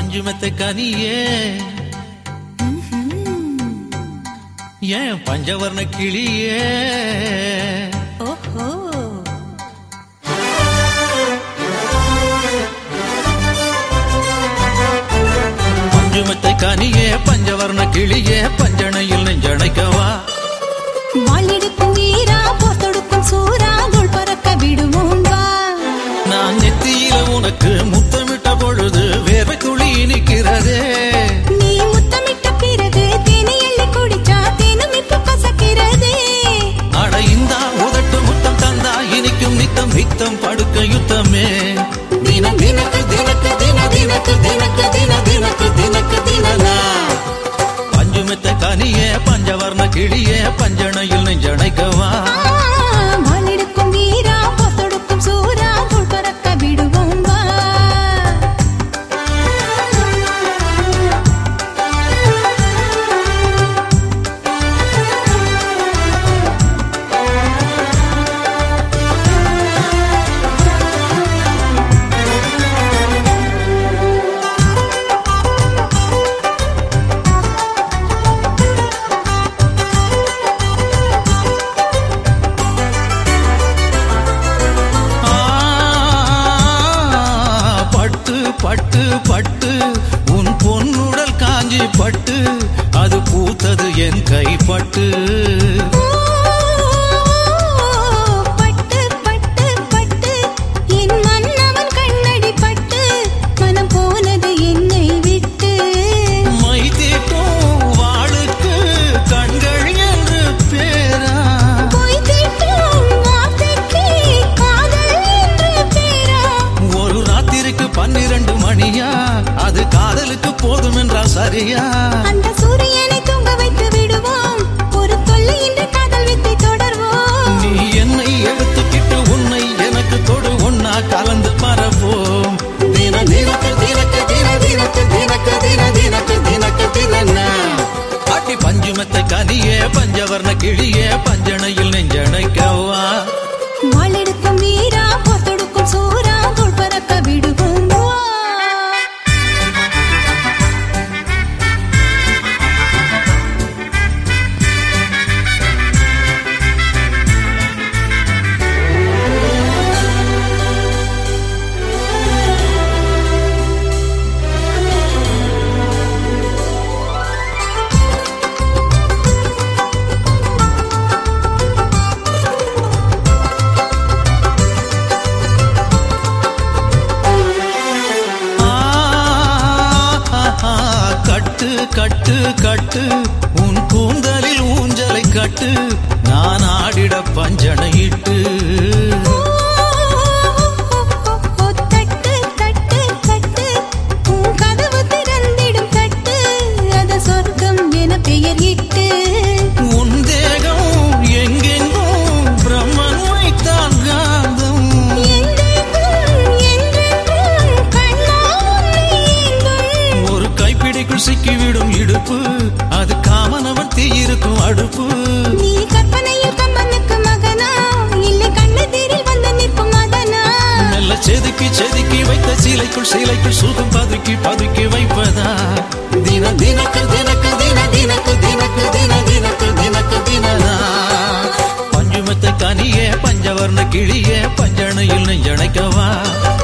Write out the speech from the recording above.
பஞ்சுமெத்தை கனியே ஏன் பஞ்சவர்ண கிளியே ஓஹோ பஞ்சுமெத்தை கனியே பஞ்சவர்ண கிளியே பஞ்சனையில் நெஞ்சணைக்கவா வாளெடுக்கும் வீரா போர் தொடுக்கும் சூரா தோள் பறக்க விடுவோம் வா நான் நெத்தியில உனக்கு முத்தமிட்ட பொழுது வேர்வை துளி நிற்கிறதே நீ முத்தமிட்ட பிறகு தேனை எள்ளி குடிச்சா தேனும் இப்ப கசக்கிறதே அட இந்தா உதட்டு முத்தம் தந்தா இனிக்கும் நித்தம் நித்தம் படுக்க யுத்தமே தினம் தினக்கு தினக்கு தின தினக்கு தினக்கு தின தினக்கு தினக்கு தினனா பஞ்சுமெத்த கனியே பஞ்சவர்ண கிளியே பஞ்சனையில் நெஞ்சணைக்கவா ஆ, வாளெடுக்கும் வீரா போர் தொடுக்கும் சூரா தோள் பறக்க விடுவோம் வா ஆ, பட்டு பட்டு பட்டு உன் பொன்னுடல் காஞ்சி பட்டு அது பூத்தது என் கைப்பட்டு பட்டு பட்டு பட்டு என் மன்னவன் கண்ணடி பட்டு மனம் போனது என்னை விட்டு மை தீட்டும் வாளுக்கு கண்கள் என்று பேரா பொய் தீட்டும் வார்த்தைக்கு காதல் என்று பேரா ஒரு ராத்திரிக்கு பன்னிரண்டு மணியா அது காதலுக்கு போதும் என்றா சரியா அந்த சூரியனை தூங்க வைத்து விடுவோம் ஒரு தொல்லை இன்று காதல் வித்தை தொடர்வோம் நீ என்னை எடுத்துக்கிட்டு உன்னை எனக்கு தொடு ஒன்னா கலந்து மறப்போம் தின தினக்கு தினக்கு தின தினக்கு தினக்கு தின தினக்கு தினக்கு தின பாட்டி பஞ்சுமெத்தை கனியே பஞ்சவர்ண கிளியே பஞ்சனையில் நெஞ்சணைக்கவா வாளெடுக்கும் வீரா போர் தொடுக்கும் சூரா தோள் பறக்க விடுவோம் வா ஆ, கட்டு கட்டு கட்டு உன் கூந்தலில் ஊஞ்சலை கட்டு நான் ஆடிட பஞ்சனையிட்டு தட்டு தட்டு தட்டு உன் கதவு திறந்திடும் தட்டு அத சொர்க்கம் என பெயர் இட்டு உன் தேகம் எங்கெங்கும் பிரம்மன் வைத்தான் காந்தம் என்றென்றும் என்றென்றும் கண்ணா உன்னை ஏந்தும். ஒரு கைப்பிடிக்குள் சிக்கிவிடும் இடுப்பு அது காமனவன் தீயிருக்கும் அடுப்பு நீ கற்பனையில் கம்பனுக்கு மகனா இல்லை கண்ணெதிரில் வந்து நிற்கும் மதனா மெல்ல செதுக்கி செதுக்கி வைத்த சீலைக்குள் சீலைக்குள் சுகம் பதுக்கி பதுக்கி வைப்பதா தின தினக்கு தினக்கு தின தினக்கு தினக்கு தின தினக்கு தினக்கு தினதா பஞ்சுமெத்த கனியே பஞ்சவர்ண கிளியே பஞ்சணையில் நெஞ்சணைக்கவா